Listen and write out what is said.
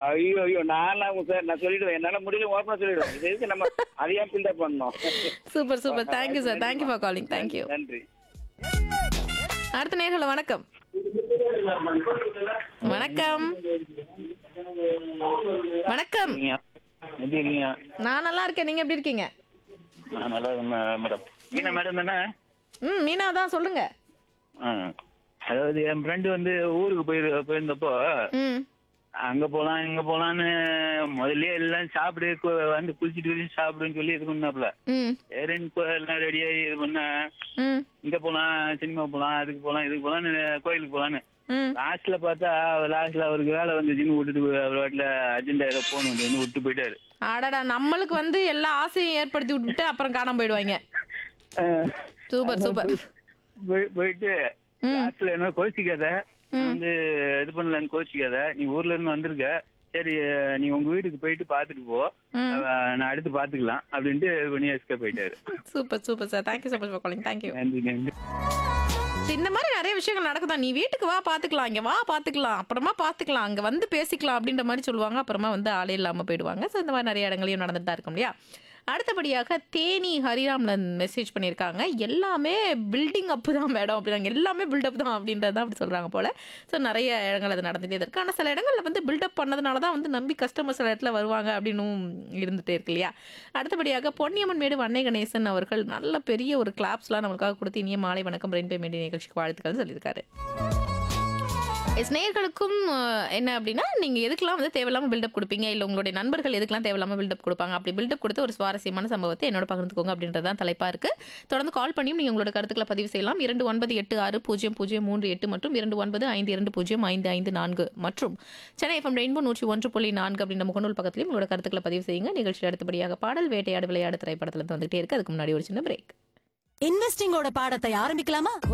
ஐயோ ஐயோ நான்லாம் சார் நான் சொல்லிடுவேன் என்னால முடியல ஓப்பனா சொல்லிடுவேன் இது எதுக்கு நம்ம அதையா பில்டப் பண்ணோம் super super thank you sir thank you for calling thank you நன்றி அடுத்த நேர்களை வணக்கம் வணக்கம் வணக்கம் எப்படி இருக்கீங்க நான் நல்லா இருக்கேன் நீங்க எப்படி இருக்கீங்க நான் நல்லா இருக்கேன் மேடம் மீனா மேடம் தானே ம் மீனா தான் சொல்லுங்க ஆ. அதாவது என் ஃப்ரெண்டு வந்து ஊருக்கு போயிரு போயிருந்தப்போ ம் அங்க போலாம் இங்க போலான்னு முதல்ல எல்லாம் சாப்பிடு கு- வந்து குளிச்சுட்டு குளிச்சு சாப்பிடுன்னு சொல்லி இது பண்ணாப்ல ம் சரின்னு இப்போ எல்லாம் ரெடியாகி இது பண்ண ம் இங்க போலாம் சினிமா போலாம் அதுக்கு போலாம் இதுக்கு போலான்னு கோயிலுக்கு போலான்னு ம் லாஸ்ட்ல பார்த்தா லாஸ்ட்ல அவருக்கு வேலை வந்துச்சுன்னு விட்டுட்டு அவர் வாட்டில அர்ஜென்டா ஏதோ போகணும் அப்படின்னு விட்டு போயிட்டாரு அடடா நம்மளுக்கு வந்து எல்லா ஆசையும் ஏற்படுத்தி விட்டுட்டு அப்புறம் காணாம போயிடுவாங்க சூப்பர் சூப்பர் போய்- போயிட்டு ம். லாஸ்ட்ல என்ன கோச்சிக்காத வந்து இது பண்ணலன்னு கோச்சிக்காத நீ ஊர்ல இருந்து வந்திருக்க சரி நீ உங்க வீட்டுக்கு போயிட்டு பாத்துட்டு போ ம். அஹ் நான் அடுத்து பாத்துக்கலாம் அப்படின்ட்டு இது பண்ணி எஸ்கேப் போயிட்டாரு super super sir thank you so much for calling thank you நன்றி நன்றி இந்த மாதிரி நிறைய விஷயங்கள் நடக்குதா நீ வீட்டுக்கு வா பாத்துக்கலாம் இங்க வா பாத்துக்கலாம் அப்புறமா பாத்துக்கலாம் அங்க வந்து பேசிக்கலாம் அப்படின்ற மாதிரி சொல்லுவாங்க அப்புறமா வந்து ஆளே இல்லாம போயிடுவாங்க ஸோ இந்த மாதிரி நிறைய இடங்களையும் நடந்துட்டு தான் இருக்கும் இல்லையா அடுத்தபடியாக தேனி ஹரிராம்லன் மெசேஜ் பண்ணியிருக்காங்க எல்லாமே பில்டிங் அப் தான் மேடம் அப்படின்னாங்க எல்லாமே பில்டப் தான் அப்படின்றது தான் அப்படி சொல்கிறாங்க போல் ஸோ நிறைய இடங்கள் அது நடந்துகிட்டே தான் இருக்கு ஆனால் சில இடங்களில் வந்து பில்டப் பண்ணதுனால தான் வந்து நம்பி கஸ்டமர் சில இடத்துல வருவாங்க அப்படின்னும் இருந்துகிட்டே இருக்கு இல்லையா அடுத்தபடியாக பொன்னியம்மன் மேடு வன்னை கணேசன் அவர்கள் நல்ல பெரிய ஒரு கிளாப்ஸ்லாம் நம்மளுக்காக கொடுத்து இனிய மாலை வணக்கம் ரெயின்பே மேடி நிகழ்ச்சிக்கு வாழ்த்துக்கள் சொல்லியிருக்காரு எஸ் நேயர்களுக்கும் அஹ், என்ன அப்படின்னா நீங்கள் எதுக்கெல்லாம் வந்து தேவையில்லாமல் பில்டப் கொடுப்பீங்க இல்லை உங்களுடைய நண்பர்கள் எதுக்கெல்லாம் தேவையில்லாமல் பில்டப் கொடுப்பாங்க அப்படி பில்டப் கொடுத்து ஒரு சுவாரஸ்யமான சம்பவத்தை என்னோட பகிர்ந்துக்கோங்க அப்படின்றது தான் தலைப்பாக இருக்குது தொடர்ந்து கால் பண்ணியும் நீங்கள் உங்களோட கருத்துக்களை பதிவு செய்யலாம் இரண்டு ஒன்பது எட்டு ஆறு பூஜ்ஜியம் பூஜ்ஜியம் மூன்று எட்டு மற்றும் இரண்டு ஒன்பது ஐந்து இரண்டு பூஜ்ஜியம் ஐந்து ஐந்து நான்கு மற்றும் சென்னை எஃப்எம் ரெயின்போ நூற்றி ஒன்று புள்ளி நான்கு அப்படின்ற முகநூல் பக்கத்திலையும் உங்களோட கருத்துக்களை பதிவு செய்யுங்க நிகழ்ச்சியில் அடுத்தபடியாக பாடல் வேட்டையாடு விளையாடு திரைப்படத்தில் வந்துகிட்டே இருக்கு அதுக்கு முன்னாடி ஒரு சின்ன பிரேக் இன்வெஸ்டிங்கோட பாடத்தை ஆரம்பிக்கலாமா